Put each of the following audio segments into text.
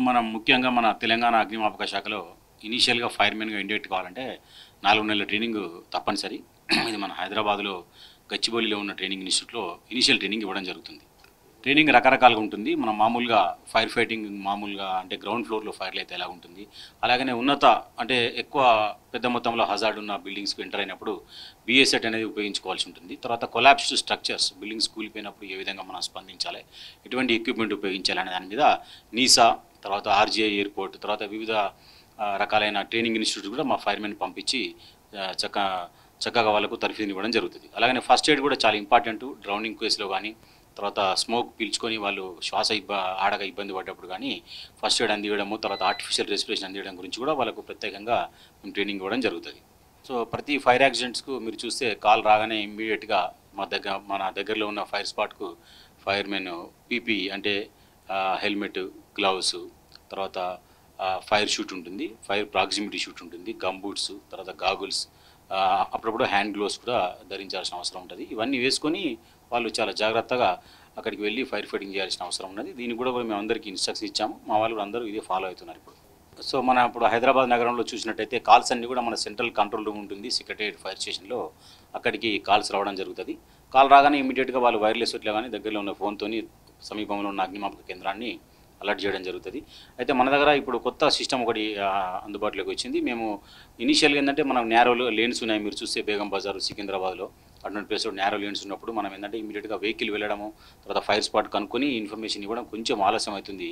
మనం ముఖ్యంగా మన తెలంగాణ అగ్నిమాపక శాఖలో ఇనీషియల్గా ఫైర్మెన్గా ఇండక్ట్ కావాలంటే నాలుగు నెలల ట్రైనింగ్ తప్పనిసరి ఇది మన హైదరాబాద్లో గచ్చిబౌలిలో ఉన్న ట్రైనింగ్ ఇన్స్టిట్యూట్లో ఇనీషియల్ ట్రైనింగ్ ఇవ్వడం జరుగుతుంది ట్రైనింగ్ రకరకాలుగా ఉంటుంది మనం మామూలుగా ఫైర్ ఫైటింగ్ మామూలుగా అంటే గ్రౌండ్ ఫ్లోర్లో ఫైర్లు అయితే ఎలా ఉంటుంది అలాగనే ఉన్నత అంటే ఎక్కువ పెద్ద మొత్తంలో హజార్డ్ ఉన్న బిల్డింగ్స్కి ఎంటర్ అయినప్పుడు బిఎస్ఎట్ అనేది ఉపయోగించుకోవాల్సి ఉంటుంది తర్వాత కొలాప్స్డ్ స్ట్రక్చర్స్ బిల్డింగ్స్ కూలిపోయినప్పుడు ఏ విధంగా మనం స్పందించాలి ఎటువంటి ఎక్విప్మెంట్ ఉపయోగించాలి అనే దాని మీద నీసా తర్వాత ఆర్జీఐ ఎయిర్పోర్ట్ తర్వాత వివిధ ఆ, రకాలైన ట్రైనింగ్ ఇన్స్టిట్యూట్ కూడా మా ఫైర్మెన్ పంపించి ఆ, చక్క చక్కగా వాళ్ళకు తర్ఫీదుని ఇవ్వడం జరుగుతుంది అలాగనే ఫస్ట్ ఎయిడ్ కూడా చాలా ఇంపార్టెంట్ డ్రౌనింగ్ కేసులో కానీ తర్వాత స్మోక్ పీల్చుకొని వాళ్ళు శ్వాస ఇబ్బ ఆడగా ఇబ్బంది పడ్డప్పుడు కానీ ఫస్ట్ ఎయిడ్ అందివ్వడము తర్వాత ఆర్టిఫిషియల్ రెస్పిరేషన్ అందివ్వడం గురించి కూడా వాళ్ళకు ప్రత్యేకంగా మేము ట్రైనింగ్ ఇవ్వడం జరుగుతుంది సో ప్రతి ఫైర్ యాక్సిడెంట్స్కు మీరు చూస్తే కాల్ రాగానే ఇమ్మీడియట్గా మా దగ్గర మన దగ్గరలో ఉన్న ఫైర్ స్పాట్కు ఫైర్మెన్ పీపీ అంటే హెల్మెట్ గ్లౌస్ తర్వాత ఫైర్ షూట్ ఉంటుంది ఫైర్ ప్రాక్సిమిటీ షూట్ ఉంటుంది గమ్ బూట్స్ తర్వాత గాగుల్స్ అప్పుడప్పుడు హ్యాండ్ గ్లోవ్స్ కూడా ధరించాల్సిన అవసరం ఉంటుంది ఇవన్నీ వేసుకొని వాళ్ళు చాలా జాగ్రత్తగా అక్కడికి వెళ్ళి ఫైర్ ఫైటింగ్ చేయాల్సిన అవసరం ఉన్నది దీనికి కూడా మేము అందరికీ ఇన్స్ట్రక్షన్ ఇచ్చాము మా వాళ్ళు కూడా అందరూ ఇదే ఫాలో అవుతున్నారు ఇప్పుడు సో మన ఇప్పుడు హైదరాబాద్ నగరంలో చూసినట్టయితే కాల్స్ అన్ని కూడా మన సెంట్రల్ కంట్రోల్ రూమ్ ఉంటుంది సెక్రటరియట్ ఫైర్ స్టేషన్లో అక్కడికి కాల్స్ రావడం జరుగుతుంది కాల్ రాగానే ఇమీడియట్గా వాళ్ళు వైర్లెస్ ఇట్లా కానీ దగ్గరలో ఉన్న ఫోన్తోని సమీపంలో ఉన్న అగ్నిమాపక కేంద్రాన్ని అలర్ట్ చేయడం జరుగుతుంది అయితే మన దగ్గర ఇప్పుడు కొత్త సిస్టమ్ ఒకటి ఆ, అందుబాటులోకి వచ్చింది మేము ఇనిషియల్గా ఏంటంటే మనం నేరోలు లేన్స్ ఉన్నాయి మీరు చూస్తే బేగం బజార్ సికింద్రాబాద్లో అటువంటి ప్లేస్లో నేరో లేన్స్ ఉన్నప్పుడు మనం ఏంటంటే ఇమీడియట్గా వెహికల్ వెళ్ళడము తర్వాత ఫైర్ స్పాట్ కనుక్కొని ఇన్ఫర్మేషన్ ఇవ్వడం కొంచెం ఆలస్యం అవుతుంది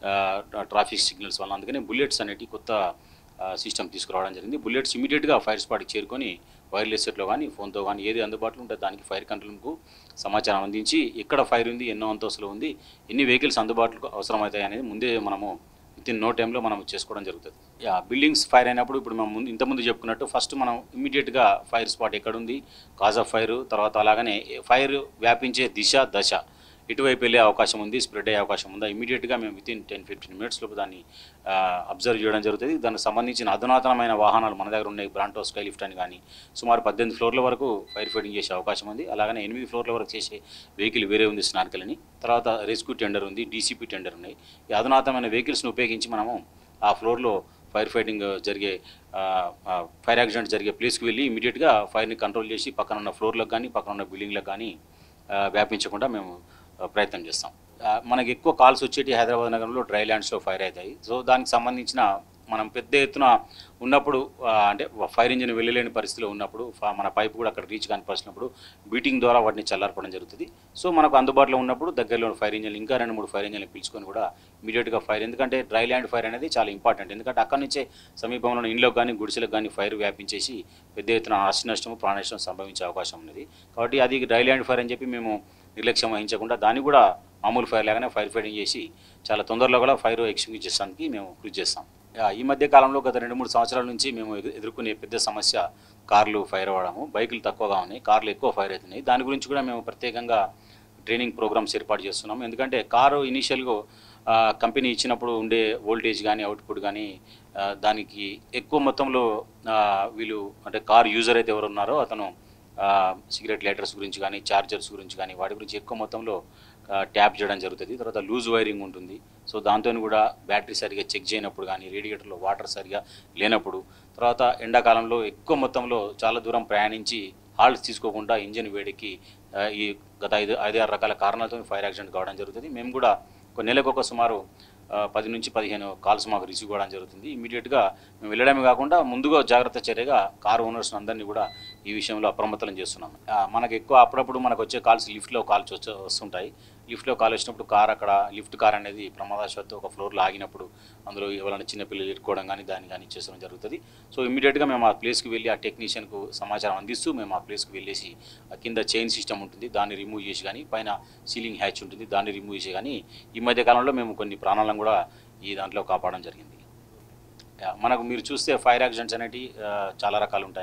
ట్రాఫిక్ సిగ్నల్స్ వల్ల అందుకనే బుల్లెట్స్ అనేటి కొత్త సిస్టమ్ తీసుకురావడం జరిగింది బుల్లెట్స్ ఇమీడియట్గా ఫైర్ స్పాట్కి చేరుకొని వైర్లెస్ సెట్లో కానీ ఫోన్తో కానీ ఏది అందుబాటులో ఉంటే దానికి ఫైర్ కంట్రోల్కు సమాచారం అందించి ఎక్కడ ఫైర్ ఉంది ఎన్నో అంతస్తులు ఉంది ఎన్ని వెహికల్స్ అందుబాటులో అవసరమవుతాయి అనేది ముందే మనము విత్ ఇన్ నో టైంలో మనం చేసుకోవడం జరుగుతుంది యా బిల్డింగ్స్ ఫైర్ అయినప్పుడు ఇప్పుడు మనం ముందు ఇంతకుముందు చెప్పుకున్నట్టు ఫస్ట్ మనం ఇమ్మీడియట్గా ఫైర్ స్పాట్ ఎక్కడుంది కాజ్ ఆఫ్ ఫైర్ తర్వాత అలాగనే ఫైర్ వ్యాపించే దిశ దశ ఇటువైపు వెళ్ళే అవకాశం ఉంది స్ప్రెడ్ అయ్యే అవకాశం ఉందా ఇమీడియట్గా మేము with in ten fifteen minutes లోపు దాన్ని అబ్జర్వ్ చేయడం జరుగుతుంది దానికి సంబంధించిన అధునాతనమైన వాహనాలు మన దగ్గర ఉన్నాయి బ్రాంటో స్కై లిఫ్ట్ అని కానీ సుమారు పద్దెనిమిది ఫ్లోర్ల వరకు ఫైర్ ఫైటింగ్ చేసే అవకాశం ఉంది అలాగనే ఎనిమిది ఫ్లోర్ల వరకు చేసే వెహికల్ వేరే ఉంది స్నార్కల్ అని తర్వాత రెస్క్యూ టెండర్ ఉంది డీసీపీ టెండర్ ఉన్నాయి ఈ అధునాతనమైన వెహికల్స్ని ఉపయోగించి మనము ఆ ఫ్లోర్లో ఫైర్ ఫైటింగ్ జరిగే ఆ, ఆ, ఫైర్ యాక్సిడెంట్ జరిగే ప్లేస్కి వెళ్ళి ఇమీడియట్గా ఫైర్ని కంట్రోల్ చేసి పక్కన ఉన్న ఫ్లోర్లకు కానీ పక్కన ఉన్న బిల్డింగ్లకు కానీ ఆ, వ్యాపించకుండా మేము ఆ, ప్రయత్నం చేస్తాం ఆ, మనకి ఎక్కువ కాల్స్ వచ్చేటి హైదరాబాద్ నగరంలో డ్రై ల్యాండ్స్లో ఫైర్ అవుతాయి సో దానికి సంబంధించిన మనం పెద్ద ఎత్తున ఉన్నప్పుడు ఆ, అంటే ఫైర్ ఇంజిన్ వెళ్ళలేని పరిస్థితిలో ఉన్నప్పుడు ఫ- మన పైపు కూడా అక్కడ రీచ్ కాని పరిస్థితున్నప్పుడు బీటింగ్ ద్వారా వాటిని చల్లార్పడం జరుగుతుంది సో మనకు అందుబాటులో ఉన్నప్పుడు దగ్గరలో ఉన్న ఫైర్ ఇంజిన్ ఇంకా రెండు మూడు ఫైర్ ఇంజిన్లు పిలుచుకొని కూడా ఇమీడియట్గా ఫైర్ ఎందుకంటే డ్రై ల్యాండ్ ఫైర్ అనేది చాలా ఇంపార్టెంట్ ఎందుకంటే అక్కడి నుంచే సమీపంలో ఉన్న ఇండ్లకు కానీ గుడిసెలకు కానీ ఫైర్ వ్యాపించేసి పెద్ద ఎత్తున ఆస్తి నష్టము ప్రాణ నష్టం సంభవించే అవకాశం ఉన్నది కాబట్టి అది డ్రై ల్యాండ్ ఫైర్ అని చెప్పి మేము నిర్లక్ష్యం వహించకుండా దాన్ని కూడా మామూలు ఫైర్ లాగానే ఫైర్ ఫైటింగ్ చేసి చాలా తొందరలో కూడా ఫైర్ ఎక్స్టింగ్విష్ చేసడానికి మేము కృషి చేస్తాం ఆ, ఈ మధ్య కాలంలో గత రెండు మూడు సంవత్సరాల నుంచి మేము ఎదు- ఎదుర్కొనే పెద్ద సమస్య కార్లు ఫైర్ అవ్వడము బైకులు తక్కువగా ఉన్నాయి కార్లు ఎక్కువ ఫైర్ అవుతున్నాయి దాని గురించి కూడా మేము ప్రత్యేకంగా ట్రైనింగ్ ప్రోగ్రామ్స్ ఏర్పాటు చేస్తున్నాము ఎందుకంటే కారు ఇనీషియల్గా కంపెనీ ఇచ్చినప్పుడు ఉండే వోల్టేజ్ కానీ అవుట్పుట్ కానీ ఆ, దానికి ఎక్కువ మొత్తంలో ఆ, వీళ్ళు అంటే కార్ యూజర్ అయితే ఎవరు ఉన్నారో అతను ఆ, సిగరెట్ లైటర్స్ గురించి కానీ చార్జర్స్ గురించి కానీ వాటి గురించి ఎక్కువ మొత్తంలో ఆ, ట్యాప్ చేయడం జరుగుతుంది తర్వాత లూజ్ వైరింగ్ ఉంటుంది సో దాంతో కూడా బ్యాటరీ సరిగా చెక్ చేయనప్పుడు కానీ రేడియేటర్లో వాటర్ సరిగా లేనప్పుడు తర్వాత ఎండాకాలంలో ఎక్కువ మొత్తంలో చాలా దూరం ప్రయాణించి హాల్ట్స్ తీసుకోకుండా ఇంజిన్ వేడికి ఆ, ఈ గత ఐదు ఐదు ఆరు రకాల కారణాలతో ఫైర్ యాక్సిడెంట్ కావడం జరుగుతుంది మేము కూడా ఒక నెలకు ఒక సుమారు ఆ, పది నుంచి పదిహేను కాల్స్ మాకు రిసీవ్ కావడం జరుగుతుంది ఇమీడియట్గా మేము వెళ్ళడమే కాకుండా ముందుగా జాగ్రత్త చర్యగా కారు ఓనర్స్ అందరినీ కూడా ఈ విషయంలో అప్రమత్తం చేస్తున్నాం ఆ, మనకు ఎక్కువ అప్పుడప్పుడు మనకు వచ్చే కాల్స్ లిఫ్ట్లో కాల్స్ వచ్చే వస్తుంటాయి లిఫ్ట్లో కాల్ వచ్చినప్పుడు కార్ అక్కడ లిఫ్ట్ కార్ అనేది ప్రమాదవశాత్తు ఒక ఫ్లోర్లో ఆగినప్పుడు అందులో ఎవరైనా చిన్నపిల్లలు ఇరుక్కోవడం కానీ దాన్ని కానీ చేసడం జరుగుతుంది సో ఇమీడియట్గా మేము ఆ ప్లేస్కి వెళ్ళి ఆ టెక్నీషియన్కు సమాచారం అందిస్తూ మేము ఆ ప్లేస్కి వెళ్ళేసి ఆ కింద చైన్ సిస్టమ్ ఉంటుంది దాన్ని రిమూవ్ చేసి కానీ పైన సీలింగ్ హ్యాచ్ ఉంటుంది దాన్ని రిమూవ్ చేసి కానీ ఈ మధ్య కాలంలో మేము కొన్ని ప్రాణాలను కూడా ఈ దాంట్లో కాపాడడం జరిగింది యా, మనకు మీరు చూస్తే ఫైర్ యాక్సిడెంట్స్ అనేవి ఆ, చాలా రకాలు ఉంటాయి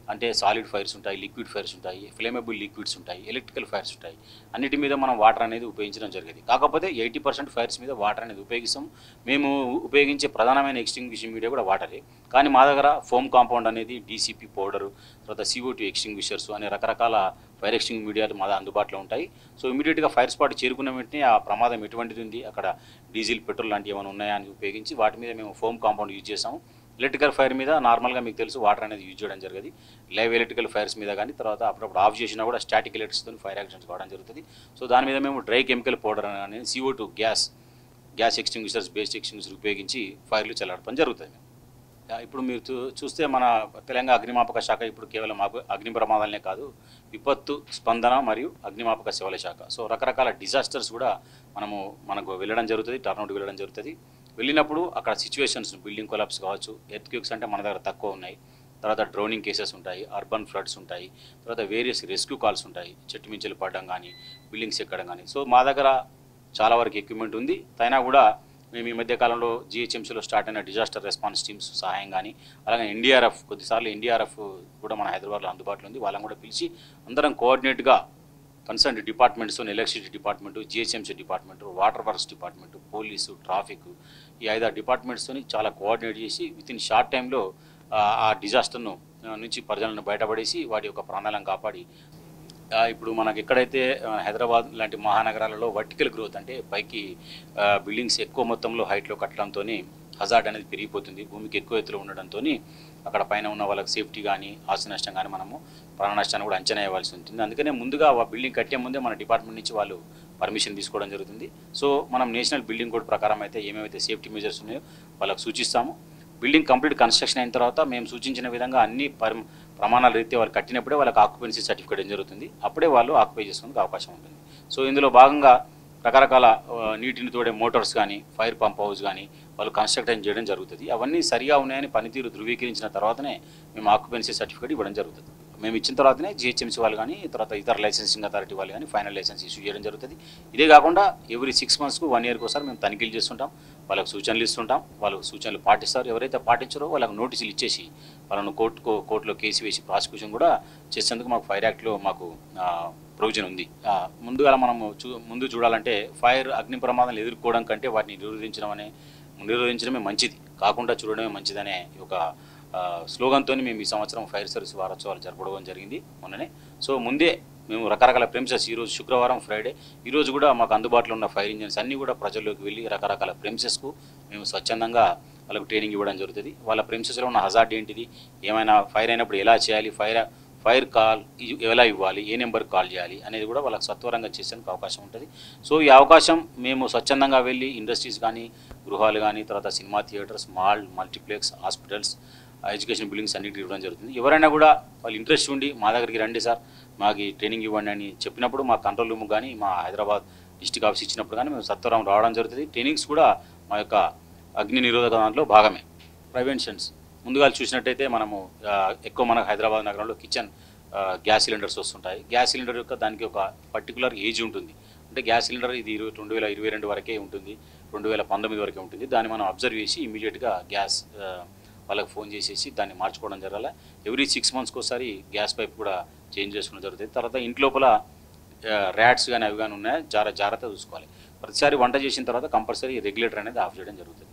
అంటే సాలిడ్ ఫైర్స్ ఉంటాయి లిక్విడ్ ఫైర్స్ ఉంటాయి ఫ్లేమబుల్ లిక్విడ్స్ ఉంటాయి ఎలక్ట్రికల్ ఫైర్స్ ఉంటాయి అన్నిటి మీద మనం వాటర్ అనేది ఉపయోగించడం జరిగేది కాకపోతే ఎయిటీ పర్సెంట్ ఫైర్స్ మీద వాటర్ అనేది ఉపయోగిస్తాం మేము ఉపయోగించే ప్రధానమైన ఎక్స్టింగ్విషింగ్ మీడియా కూడా వాటరే కానీ మా దగ్గర ఫోమ్ కాంపౌండ్ అనేది డీసీపీ పౌడరు తర్వాత సిఓ టూ ఎక్స్టింగ్విషర్స్ అనే రకరకాల ఫైర్ ఎక్స్టింగ్ మీడియాలు మా అందుబాటులో ఉంటాయి సో ఇమీడియట్గా ఫైర్ స్పాట్ చేరుకున్న వెంటనే ఆ ప్రమాదం ఎటువంటిది ఉంది అక్కడ డీజిల్ పెట్రోల్ లాంటివి ఏమైనా ఉన్నాయా అని ఉపయోగించి వాటి మీద మేము ఫోమ్ కాంపౌండ్ యూజ్ చేసాము ఎలక్ట్రికల్ ఫైర్ మీద నార్మల్గా మీకు తెలుసు వాటర్ అనేది యూజ్ చేయడం జరిగేది లైవ్ ఎలక్ట్రికల్ ఫైర్స్ మీద కానీ తర్వాత అప్పుడప్పుడు ఆఫ్ చేసినా కూడా స్టాటిక్ ఎలక్ట్రిక్స్తో ఫైర్ యాక్సిడెంట్స్ కావడం జరుగుతుంది సో దాని మీద మేము డ్రై కెమికల్ పౌడర్ అనేది CO two gas gas extinguishers based extinguisher ఉపయోగించి ఫైర్లు చల్లాడటం జరుగుతుంది యా, ఇప్పుడు మీరు చూ- చూస్తే మన తెలంగాణ అగ్నిమాపక శాఖ ఇప్పుడు కేవలం అగ్ని- అగ్ని ప్రమాదాలనే కాదు విపత్తు స్పందన మరియు అగ్నిమాపక సేవల శాఖ సో రకరకాల డిజాస్టర్స్ కూడా మనము మనకు వెళ్ళడం జరుగుతుంది టర్న్అవుట్ వెళ్ళడం జరుగుతుంది వెళ్ళినప్పుడు అక్కడ సిచ్యువేషన్స్ బిల్డింగ్ కొలాప్స్ కావచ్చు ఎర్త్క్యూక్స్ అంటే మన దగ్గర తక్కువ ఉన్నాయి తర్వాత డ్రోనింగ్ కేసెస్ ఉంటాయి అర్బన్ ఫ్లడ్స్ ఉంటాయి తర్వాత వేరియస్ రెస్క్యూ కాల్స్ ఉంటాయి చెట్టు మించెలు పడడం కానీ బిల్డింగ్స్ ఎక్కడం కానీ సో మా దగ్గర చాలా వరకు ఎక్విప్మెంట్ ఉంది అయినా కూడా మేము ఈ మధ్య కాలంలో జిహెచ్ఎంసీలో స్టార్ట్ అయిన డిజాస్టర్ రెస్పాన్స్ టీమ్స్ సహాయం కానీ అలాగే ఎన్డీఆర్ఎఫ్ కొద్దిసార్లు ఎన్డీఆర్ఎఫ్ కూడా మన హైదరాబాద్లో అందుబాటులో ఉంది వాళ్ళని కూడా పిలిచి అందరం కోఆర్డినేట్గా concern departments electricity department GHMC department water works department police traffic ఈ ఐదారు డిపార్ట్మెంట్స్తోని చాలా కోఆర్డినేట్ చేసి విత్ ఇన్ షార్ట్ టైంలో ఆ డిజాస్టర్ను నుంచి ప్రజలను బయటపడేసి వాటి యొక్క ప్రాణాలను కాపాడి ఆ, ఇప్పుడు మనకి ఎక్కడైతే ఆ, హైదరాబాద్ లాంటి మహానగరాలలో వర్టికల్ గ్రోత్ అంటే పైకి ఆ, బిల్డింగ్స్ ఎక్కువ మొత్తంలో హైట్లో కట్టడంతో హజార్డ్ అనేది పెరిగిపోతుంది భూమికి ఎక్కువ ఎత్తులో ఉండడంతో అక్కడ పైన ఉన్న వాళ్ళకి సేఫ్టీ కానీ ఆస్తి నష్టం కానీ మనము ప్రాణ నష్టాన్ని కూడా అంచనా వేయవలసి ఉంటుంది అందుకనే ముందుగా ఆ బిల్డింగ్ కట్టే ముందే మన డిపార్ట్మెంట్ నుంచి వాళ్ళు పర్మిషన్ తీసుకోవడం జరుగుతుంది సో మనం నేషనల్ బిల్డింగ్ కోడ్ ప్రకారం అయితే ఏమేమైతే సేఫ్టీ మెజర్స్ ఉన్నాయో వాళ్ళకి సూచిస్తాము బిల్డింగ్ కంప్లీట్ కన్స్ట్రక్షన్ అయిన తర్వాత మేము సూచించిన విధంగా అన్ని పరి ప్రమాణాల రీత్యా వాళ్ళు కట్టినప్పుడే వాళ్ళకి ఆక్యుపెన్సీ సర్టిఫికేట్ ఏం జరుగుతుంది అప్పుడే వాళ్ళు ఆక్యుపై చేసుకునే అవకాశం ఉంటుంది సో ఇందులో భాగంగా రకరకాల ఆ, నీటిని తోడే మోటార్స్ కానీ ఫైర్ పంప్ హౌస్ కానీ వాళ్ళు కన్స్ట్రక్ట్ చేయడం జరుగుతుంది అవన్నీ సరిగా ఉన్నాయని పనితీరు ధృవీకరించిన తర్వాతనే మేము ఆక్యుపెన్సీ సర్టిఫికేట్ ఇవ్వడం జరుగుతుంది మేము ఇచ్చిన తర్వాతనే జిహెచ్ఎంసీ వాళ్ళు కానీ తర్వాత ఇతర లైసెన్సింగ్ అథారిటీ వాళ్ళు కానీ ఫైనల్ లైసెన్స్ ఇష్యూ చేయడం జరుగుతుంది ఇదే కాకుండా ఎవ్రీ సిక్స్ మంత్స్కు వన్ ఇయర్కి ఒకసారి మేము తనిఖీలు చేస్తుంటాం వాళ్ళకు సూచనలు ఇస్తుంటాం వాళ్ళు సూచనలు పాటిస్తారు ఎవరైతే పాటించారో వాళ్ళకు నోటీసులు ఇచ్చేసి వాళ్ళను కోర్టు కోర్టులో కేసు వేసి ప్రాసిక్యూషన్ కూడా చేసేందుకు మాకు ఫైర్ యాక్ట్లో మాకు ప్రొవిజన్ ఉంది ఆ, ముందుగా మనము చూ ముందు చూడాలంటే ఫైర్ అగ్ని ప్రమాదాలు ఎదుర్కోవడం కంటే వాటిని నిరోధించడం అనే నిరోధించడమే మంచిది కాకుండా చూడడమే మంచిదనే ఒక స్లోగన్తో మేము ఈ సంవత్సరం ఫైర్ సర్వీస్ వారోత్సవాలు జరపడం జరిగింది మొన్ననే సో ముందే మేము రకరకాల ప్రెమిసెస్ ఈరోజు శుక్రవారం ఫ్రైడే ఈరోజు కూడా మాకు అందుబాటులో ఉన్న ఫైర్ ఇంజిన్స్ అన్నీ కూడా ప్రజల్లోకి వెళ్ళి రకరకాల ప్రెమిసెస్కు మేము స్వచ్ఛందంగా వాళ్ళకు ట్రైనింగ్ ఇవ్వడం జరుగుతుంది వాళ్ళ ప్రెమిసెస్లో ఉన్న హజార్డ్ ఏంటిది ఏమైనా ఫైర్ అయినప్పుడు ఎలా చేయాలి ఫైర్ ఫైర్ కాల్ ఇ- ఎలా ఇవ్వాలి ఏ నెంబర్కి కాల్ చేయాలి అనేది కూడా వాళ్ళకి సత్వరంగా చేసేందుకు అవకాశం ఉంటుంది సో ఈ అవకాశం మేము స్వచ్ఛందంగా వెళ్ళి ఇండస్ట్రీస్ కానీ గృహాలు కానీ తర్వాత cinema theatres mall multiplex hospitals education buildings అన్నిటికీ ఇవ్వడం జరుగుతుంది ఎవరైనా కూడా వాళ్ళు ఇంట్రెస్ట్ ఉండి మా దగ్గరికి రండి సార్ మాకు ఈ ట్రైనింగ్ ఇవ్వండి అని చెప్పినప్పుడు మా కంట్రోల్ రూమ్ కానీ మా హైదరాబాద్ డిస్టిక్ ఆఫీస్ ఇచ్చినప్పుడు కానీ మేము సత్వరం రావడం జరుగుతుంది ట్రైనింగ్స్ కూడా మా యొక్క అగ్ని నిరోధక దాంట్లో భాగమే ప్రివెన్షన్స్ ముందుగా చూసినట్టయితే మనము ఆ, ఎక్కువ మన హైదరాబాద్ నగరంలో కిచెన్ గ్యాస్ సిలిండర్స్ వస్తుంటాయి గ్యాస్ సిలిండర్ యొక్క దానికి ఒక పర్టికులర్ ఏజ్ ఉంటుంది అంటే గ్యాస్ సిలిండర్ ఇది ఇరవై రెండు వేల ఇరవై రెండు వరకే ఉంటుంది రెండు వేల పంతొమ్మిది వరకే ఉంటుంది దాన్ని మనం అబ్జర్వ్ చేసి ఇమీడియట్గా గ్యాస్ ఆ, వాళ్ళకి ఫోన్ చేసేసి దాన్ని మార్చుకోవడం జరగాలి ఎవ్రీ సిక్స్ మంత్స్కి ఒకసారి గ్యాస్ పైప్ కూడా చేంజ్ చేసుకోవడం జరుగుతుంది తర్వాత ఇంటి లోపల ర్యాట్స్ కానీ అవి కానీ ఉన్నాయి జాగ్ర జాగ్రత్త చూసుకోవాలి ప్రతిసారి వంట చేసిన తర్వాత కంపల్సరీ రెగ్యులేటర్ అనేది ఆఫ్ చేయడం జరుగుతుంది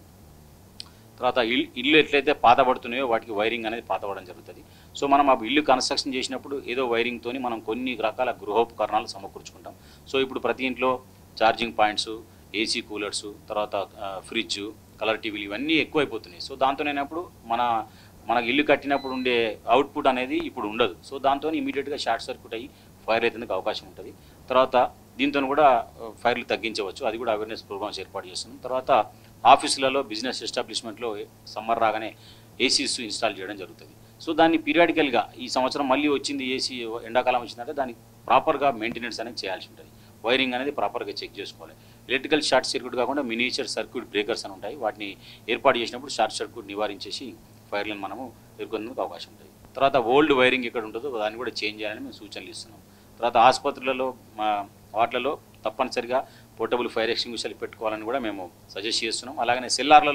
తర్వాత ఇల్లు ఇల్లు ఎట్లయితే పాతబడుతున్నాయో వాటికి వైరింగ్ అనేది పాతబడడం జరుగుతుంది సో మనం ఆ ఇల్లు కన్స్ట్రక్షన్ చేసినప్పుడు ఏదో వైరింగ్తోని మనం కొన్ని రకాల గృహోపకరణాలు సమకూర్చుకుంటాం సో ఇప్పుడు ప్రతి ఇంట్లో ఛార్జింగ్ పాయింట్స్ ఏసీ కూలర్స్ తర్వాత ఆ, ఫ్రిడ్జ్ కలర్ టీవీలు ఇవన్నీ ఎక్కువైపోతున్నాయి సో దాంతోనైనప్పుడు మన మనకి ఇల్లు కట్టినప్పుడు ఉండే అవుట్పుట్ అనేది ఇప్పుడు ఉండదు సో దాంతో ఇమీడియట్గా షార్ట్ సర్క్యూట్ అయ్యి ఫైర్ అయ్యేందుకు అవకాశం ఉంటుంది తర్వాత దీంతో కూడా ఆ, ఫైర్లు తగ్గించవచ్చు అది కూడా అవేర్నెస్ ప్రోగ్రామ్స్ ఏర్పాటు చేస్తున్నాం తర్వాత ఆఫీసులలో బిజినెస్ ఎస్టాబ్లిష్మెంట్లో సమ్మర్ రాగానే ఏసీస్ ఇన్స్టాల్ చేయడం జరుగుతుంది సో దాన్ని పీరియాడికల్గా ఈ సంవత్సరం మళ్ళీ వచ్చింది ఏసీ ఎండాకాలం వచ్చిందంటే దానికి ప్రాపర్గా మెయింటెనెన్స్ అనేది చేయాల్సి ఉంటుంది వైరింగ్ అనేది ప్రాపర్గా చెక్ చేసుకోవాలి ఎలక్ట్రికల్ షార్ట్ సర్క్యూట్ కాకుండా మినియేచర్ సర్క్యూట్ బ్రేకర్స్ అని ఉంటాయి వాటిని ఏర్పాటు చేసినప్పుడు షార్ట్ సర్క్యూట్ నివారించేసి ఫైర్లను మనము ఎదుర్కొనేందుకు అవకాశం ఉంటుంది తర్వాత ఓల్డ్ వైరింగ్ ఎక్కడ ఉంటుందో దాన్ని కూడా చేంజ్ చేయాలని మేము సూచనలు ఇస్తున్నాం తర్వాత ఆసుపత్రులలో మా వాటిలలో తప్పనిసరిగా పోర్టబుల్ ఫైర్ ఎక్స్టింగ్విషర్లు పెట్టుకోవాలని కూడా మేము సజెస్ట్ చేస్తున్నాం అలాగనే సెల్లార్లలో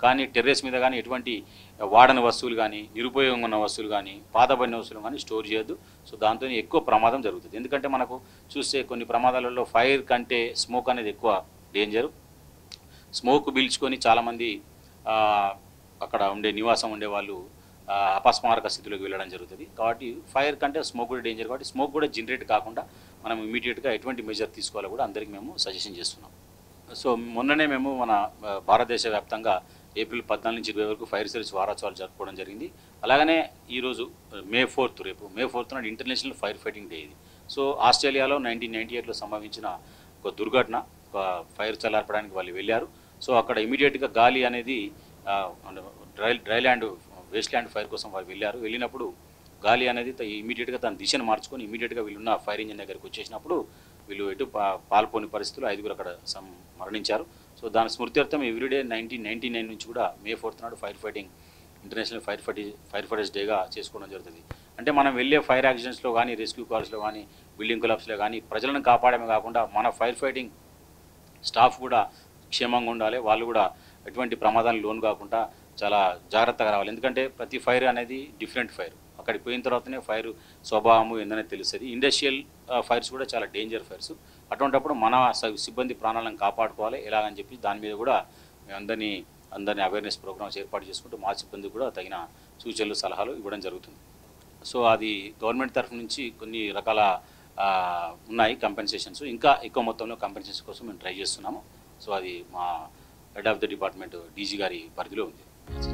కానీ టెర్రస్ మీద కానీ ఎటువంటి వాడని వస్తువులు కానీ నిరుపయోగంగా ఉన్న వస్తువులు కానీ పాతబడిన వస్తువులు కానీ స్టోర్ చేయొద్దు సో దాంతో ఎక్కువ ప్రమాదం జరుగుతుంది ఎందుకంటే మనకు చూస్తే కొన్ని ప్రమాదాలలో ఫైర్ కంటే స్మోక్ అనేది ఎక్కువ డేంజర్ స్మోక్ పీల్చుకొని చాలామంది ఆ, అక్కడ ఉండే నివాసం ఉండే వాళ్ళు ఆ, అపస్మారక స్థితిలోకి వెళ్ళడం జరుగుతుంది కాబట్టి ఫైర్ కంటే స్మోక్ కూడా డేంజర్ కాబట్టి స్మోక్ కూడా జనరేట్ కాకుండా మనం ఇమీడియట్గా ఎటువంటి మెజర్ తీసుకోవాలో కూడా అందరికీ మేము సజెషన్ చేస్తున్నాం సో మొన్ననే మేము మన ఆ, భారతదేశ వ్యాప్తంగా ఏప్రిల్ పద్నాలుగు నుంచి ఇరవై వరకు ఫైర్ సర్వీస్ వారోత్సవాలు జరుపుకోవడం జరిగింది అలాగనే ఈరోజు ఆ, మే ఫోర్త్ రేపు మే ఫోర్త్ నాడు ఇంటర్నేషనల్ ఫైర్ ఫైటింగ్ డే ఇది సో ఆస్ట్రేలియాలో నైన్టీన్ నైన్టీ ఎయిట్లో సంభవించిన ఒక దుర్ఘటన ఒక ఫైర్ చల్లార్పడానికి వాళ్ళు వెళ్ళారు సో అక్కడ ఇమీడియట్గా గాలి అనేది ఆ, dry dry land waste land fire కోసం వాళ్ళు వెళ్ళారు వెళ్ళినప్పుడు గాలి అనేది త- ఇమీడియట్గా తన దిశను మార్చుకొని ఇమీడియట్గా వీళ్ళున్న ఫైర్ ఇంజిన్ దగ్గరికి వచ్చేసినప్పుడు వీళ్ళు ఎటు పా- పాల్పోని పరిస్థితులు ఐదుగురు అక్కడ సం మరణించారు సో దాని స్మృత్యర్థం ఎవ్రీడే నైన్టీన్ నైన్టీ నైన్ నుంచి కూడా మే ఫోర్త్ నాడు fire fighting international fire fighting fire fighters డేగా చేసుకోవడం జరుగుతుంది అంటే మనం వెళ్ళే ఫైర్ యాక్సిడెంట్స్లో కానీ రెస్క్యూ కాల్స్లో కానీ బిల్డింగ్ కొలాప్స్లో కానీ ప్రజలను కాపాడమే కాకుండా మన ఫైర్ ఫైటింగ్ స్టాఫ్ కూడా క్షేమంగా ఉండాలి వాళ్ళు కూడా ఎటువంటి ప్రమాదాలు లోన్ కాకుండా చాలా జాగ్రత్తగా రావాలి ఎందుకంటే ప్రతి ఫైర్ అనేది డిఫరెంట్ ఫైర్ అక్కడికి పోయిన తర్వాతనే ఫైర్ స్వభావము ఏందనేది తెలుస్తుంది ఇండస్ట్రియల్ ఫైర్స్ కూడా చాలా డేంజర్ ఫైర్స్ అటువంటిప్పుడు మన స- సిబ్బంది ప్రాణాలను కాపాడుకోవాలి ఎలాగని చెప్పి దాని మీద కూడా మేము అందరినీ అందరినీ అవేర్నెస్ ప్రోగ్రామ్స్ ఏర్పాటు చేసుకుంటూ మా సిబ్బంది కూడా తగిన సూచనలు సలహాలు ఇవ్వడం జరుగుతుంది సో అది గవర్నమెంట్ తరఫు నుంచి కొన్ని రకాల ఆ, ఉన్నాయి కంపెన్సేషన్స్ ఇంకా ఎక్కువ మొత్తంలో కంపెన్సేషన్ కోసం మేము ట్రై చేస్తున్నాము సో అది మా head of the department DG గారి పరిధిలో ఉంది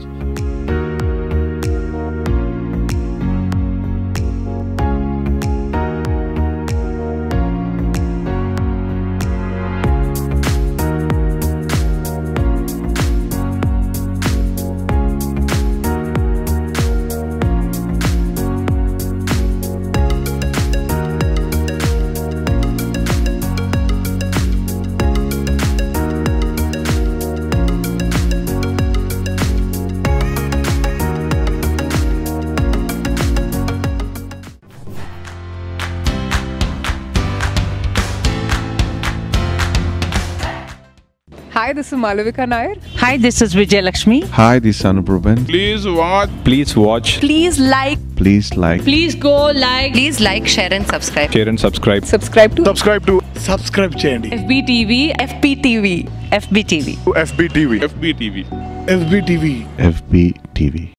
Hi, this is Malavika Nair. Hi, this is Vijay Lakshmi. Hi, this is Anuprabhan. Please watch. Please watch. Please like, Please like, please go like Please like, share, and subscribe. share, and subscribe. Subscribe to Subscribe to subscribe చేయండి FBTV, FPTV, FBTV. FBTV. FBTV. FBTV. FB TV.